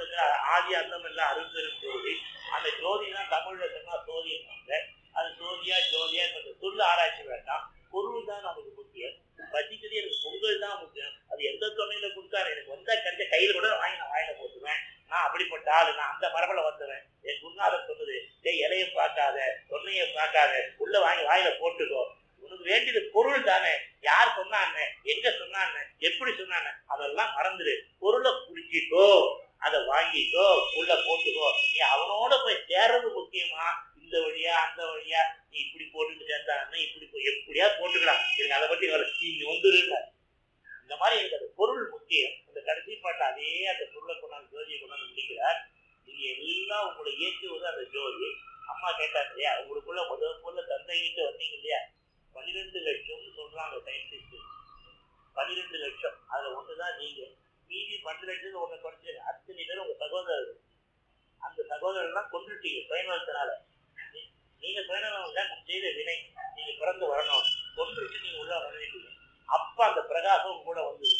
இருக்கிற ஆதி அந்தம் எல்லாம் அருந்தரும் ஜோதி அந்த ஜோதி தான் தமிழ்ல சொன்னா சோதிப்பாங்க அது சோதியா ஜோதியா இப்ப சொல்ல ஆராய்ச்சி வேண்டாம் பொருள் தான் நமக்கு முக்கியம் பசிக்கிறது எனக்கு பொங்கல் தான் முக்கியம் அது எந்த தொன்னையில கொடுத்தாரு எனக்கு வந்தா கிடைச்ச கையில கூட வாங்கி நான் வாயில போட்டுவேன் நான் அப்படிப்பட்ட ஆளு நான் அந்த மரபில் வந்துடுவேன் என் குருநாதர் சொன்னது டேய் இலைய பார்க்காத தொன்னைய பார்க்காத உள்ள வாங்கி வாயில போட்டுக்கோ உனக்கு வேண்டியது பொருள் தானே யார் சொன்னாங்க எங்க சொன்னாங்க எப்படி சொன்னாங்க அதெல்லாம் மறந்துடு பொருளை குடிச்சிக்கோ அதை வாங்கிக்கோ உள்ள போட்டுக்கோ நீ அவனோட போய் சேர்றது முக்கியமா இந்த வழியா அந்த வழியா நீ இப்படி போட்டுட்டு சேர்ந்தாங்கன்னா இப்படி போ- எப்படியா போட்டுக்கலாம் எனக்கு அதை பத்தி கவலை. நீ இங்க வந்துருங்க இந்த மாதிரி எனக்கு அந்த பொருள் முக்கியம் அந்த கடைசி பாட்டு அதே அந்த பொருளை கொண்டாந்து ஜோதியை கொண்டாந்து முடிக்கிறார் நீங்க எல்லாம் உங்களை இயக்குவது அந்த ஜோதி அம்மா கேட்டாங்க இல்லையா உங்களுக்குள்ள முதல் முதல்ல தந்தைகிட்ட வந்தீங்க இல்லையா பன்னிரெண்டு லட்சம்னு சொல்றாங்க சயின்டிஸ்ட் பன்னிரெண்டு லட்சம் அதுல ஒண்ணுதான் நீங்க மீதி பன்னெண்டு லட்சத்துல ஒண்ணு குறைச்சு அத்தனை பேர் உங்க சகோதரர்கள் அந்த சகோதரர்லாம் கொண்டுட்டீங்க சுயநலத்தினால நீ- நீங்க சுயநலம் தான் செய்த வினை நீங்க பிறந்து வரணும் கொண்டுட்டு நீங்க உள்ள வரவேண்டீங்க அப்ப அந்த பிரகாசம் கூட வந்தது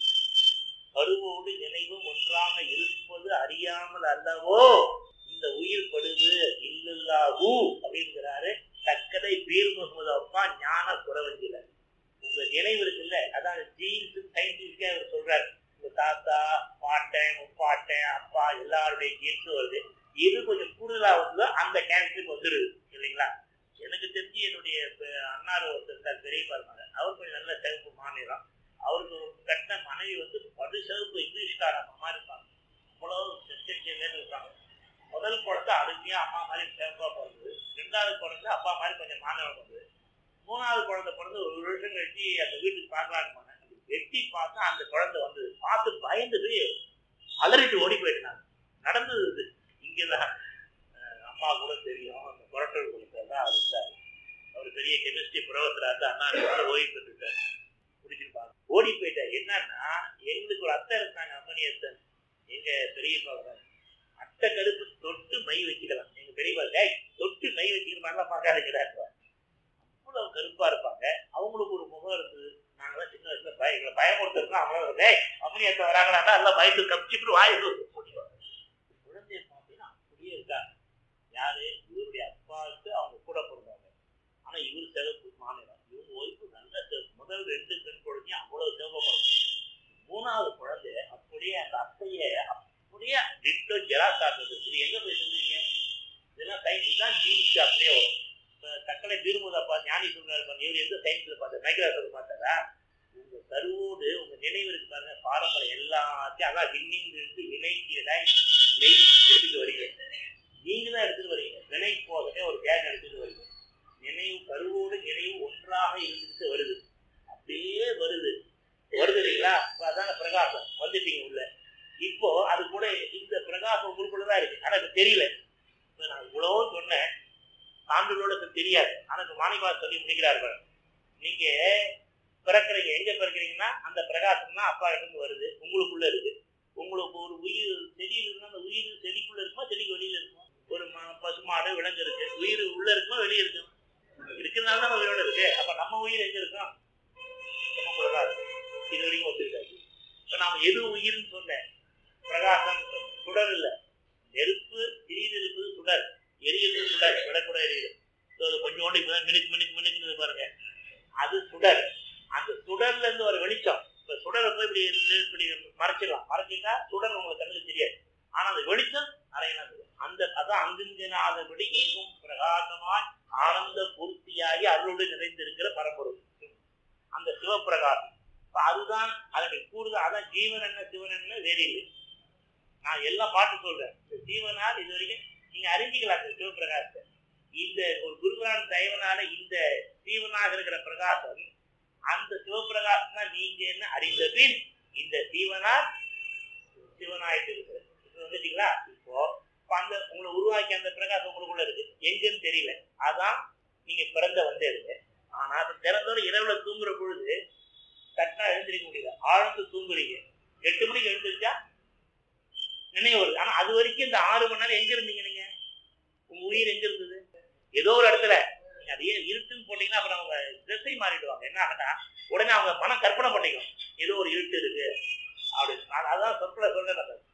கருவோடு நினைவும் ஒன்றாக இருப்பது அறியாமல் அல்லவோ இந்த உயிர் படுது இல்லல்லாஹூ அப்படிங்கிறாரு தக்கதை பீர் முகமது அப்பா ஞான குறவஞ்சில உங்க நினைவு இருக்குல்ல அதான் ஜீன்ஸ் சயின்டிபிக்கா அவர் சொல்றாரு உங்க தாத்தா பாட்டன் முப்பாட்டன் அப்பா எல்லாருடைய ஜீன்ஸ் வருது எது கொஞ்சம் கூடுதலா வருதோ அந்த கேரக்டருக்கு வந்துடுது இல்லைங்களா எனக்கு தெரிஞ்சு என்னுடைய பெ- அண்ணார் ஒருத்தர் இருக்கார் பெரியப்பா இருப்பாங்க அவர் கொஞ்சம் நல்ல சிவப்பு மாநிலம் அவருக்கு ஒரு கட்ட மனைவி வந்து படு சிவப்பு இங்கிலீஷ்கார அம்மா இருப்பாங்க அவ்வளவு செச்சேன்னு இருப்பாங்க முதல் குழந்தை அருமையா அம்மா மாதிரி சிவப்பா பிறந்தது ரெண்டாவது குழந்தை அப்பா மாதிரி கொஞ்சம் மாநிலம் வந்தது மூணாவது குழந்தை பிறந்து ஒரு வருஷம் கழிச்சு அந்த வீட்டுக்கு பார்க்கலான்னு போனேன் அப்படி வெட்டி பார்த்தா அந்த குழந்தை வந்தது பார்த்து பயந்து போய் அலறிட்டு ஓடி போயிட்டாங்க நடந்தது இது இங்கதான் அஹ், அம்மா கூட தெரியும் அந்த புரட்டல் குளத்துல தான் அவர் இருந்தார் அவர் பெரிய கெமிஸ்ட்ரி புரவத்தில் அண்ணா கூட ஓய்வு பெற்றுட்டார் முடிச்சிருப்பாங்க ஓடி போயிட்டார் என்னன்னா எங்களுக்கு ஒரு அத்தை இருந்தாங்க அம்மனியத்தன் எங்க பெரியப்பா வராங்க. அத்தை கருப்பு தொட்டு மை வச்சுக்கலாம் எங்க பெரியப்பா டேய் தொட்டு மை வச்சுக்கிற மாதிரிலாம் பார்க்காதீங்கிறாங்க அவ்வளவு கருப்பா இருப்பாங்க அவங்களுக்கு ஒரு முகம் இருந்தது நாங்களாம் சின்ன வயசுல பய எங்களை பயமுறுத்துறோம் அவங்களும் டேய் அம்மனியத்தை வராங்களான்னா எல்லாம் பயந்து கப்பிச்சுட்டு வாய் போட்டுருவாங்க குழந்தைய பார்த்தீங்கன்னா அப்படியே இருக்காங்க யாரு இவருடைய அப்பாவுக்கு அவங்க கூட பிறந்தாங்க ஆனா இவர் சிவப்பு மாநிலம் இவங்க ஒய்ஃபு நல்ல சிவப்பு முதல் ரெண்டு பெண் குழந்தையும் அவ்வளவு சிவப்பு பிறந்தாங்க மூணாவது குழந்தை அப்படியே அந்த அத்தைய அப்படியே டிட்டோ ஜெரா காட்டுறது இது எங்க போய் சொல்றீங்க இதெல்லாம் சயின்ஸ் தான் ஜீன்ஸ் அப்படியே வரும் இப்ப தக்கலை திருமுதப்பா ஞானி சொல்றாரு பாருங்க இவர் எந்த சயின்ஸ்ல பார்த்தாரு மைக்ரோசாஃப்ட் பார்த்தாரா உங்க கருவோடு உங்க நினைவு இருக்கு பாருங்க பாரம்பரியம் எல்லாத்தையும் அதான் விண்ணிலிருந்து வினைக்கிறதாய் மெய் எடுத்துட்டு வரீங்க நீங்க தான் எடுத்துட்டு வரீங்க வினை போகவே ஒரு கேன் எடுத்துட்டு வரீங்க நினைவு கருவோடு நினைவு ஒன்றாக இருந்துட்டு வருது அப்படியே வருது வருது இல்லைங்களா இப்ப அதான பிரகாசம் வந்துட்டீங்க உள்ள இப்போ அது கூட இந்த பிரகாசம் உங்களுக்குள்ளதான் இருக்கு ஆனா இப்ப தெரியல இப்ப நான் இவ்வளவோ சொன்னேன் சான்றுகளோட இப்ப தெரியாது ஆனா இப்ப மாணிக்கவா சொல்லி முடிக்கிறார்கள் நீங்க பிறக்கிறீங்க எங்க பிறக்கிறீங்கன்னா அந்த பிரகாசம் தான் அப்பா இருந்து வருது உங்களுக்குள்ள இருக்கு உங்களுக்கு ஒரு உயிர் செடியில் இருந்தா அந்த உயிர் செடிக்குள்ள இருக்குமா செடிக்கு வெளியில இருக்குமா ஒரு ம- பசுமாடு விலங்கு இருக்கு உயிர் உள்ள இருக்குமா வெளியே இருக்கும் இருக்கிறதுனால தான் உயிரோட இருக்கு அப்ப நம்ம உயிர் எங்க இருக்கோம் நமக்குள்ளதான் இருக்கு இது வரைக்கும் ஒத்துக்கிட்டாச்சு இப்ப நாம எது உயிர்னு சொன்னேன் பிரகாசம் சுடர் இல்ல நெருப்பு திடீர் இருப்பது சுடர் எரியுது சுடர் விடக்கூட எரியுது So, அது கொஞ்சோண்டு இப்பதான் மினுக்கு மினுக்கு மினுக்குன்னு பாருங்க அது சுடர் அந்த சுடர்ல இருந்து ஒரு வெளிச்சம் இப்ப சுடரை போய் இப்படி இருந்து இப்படி மறைச்சிடலாம் மறைச்சிட்டா சுடர் உங்களுக்கு கண்ணுக்கு தெரியாது ஆனா அந்த வெளிச்சம் அறையலாம் தெரியும். அந்த அதான் அங்குங்கனாதபடி எங்கும் பிரகாசமாய் ஆனந்த பூர்த்தியாகி அருளோடு நிறைந்திருக்கிற பரம்பொருள் அந்த சிவப்பிரகாசம் இப்ப அதுதான் அதனுடைய கூடுதல் அதான் ஜீவன் என்ன சிவன் என்ன வேறு இல்லை நான் எல்லாம் பாட்டு சொல்றேன் இந்த ஜீவனால் இது வரைக்கும் நீங்க அறிஞ்சிக்கலாம் இந்த சிவபிரகாசத்தை இந்த ஒரு குருகுரான் தயவனால இந்த ஜீவனாக இருக்கிற பிரகாசம் அந்த சிவபிரகாசம் தான் நீங்க என்ன அறிந்த பின் இந்த ஜீவனால் சிவனாயிட்டு இருக்கிறது இப்போ வந்துட்டீங்களா இப்போ இப்ப அந்த உங்களை உருவாக்கி அந்த பிரகாசம் உங்களுக்குள்ள இருக்கு எங்கன்னு தெரியல அதான் நீங்க பிறந்த வந்ததுங்க ஆனா அது திறந்தோட இரவுல தூங்குற பொழுது தட்டா எழுந்திருக்க முடியல ஆழ்ந்து தூங்குறீங்க எட்டு மணிக்கு எழுந்திருச்சா நினைவு வருது ஆனா அது வரைக்கும் இந்த ஆறு மணி நேரம் எங்க இருந்தீங்க நீங்க உங்க உயிர் எங்க இருந்தது ஏதோ ஒரு இடத்துல நீங்க அதையே இருட்டுன்னு போட்டீங்கன்னா அப்புறம் அவங்க திசை மாறிடுவாங்க என்ன ஆகுனா உடனே அவங்க மனம் கற்பனை பண்ணிக்கும் ஏதோ ஒரு இருட்டு இருக்கு அப்படின்னு நான் அதான் சொற்களை சொல்றேன்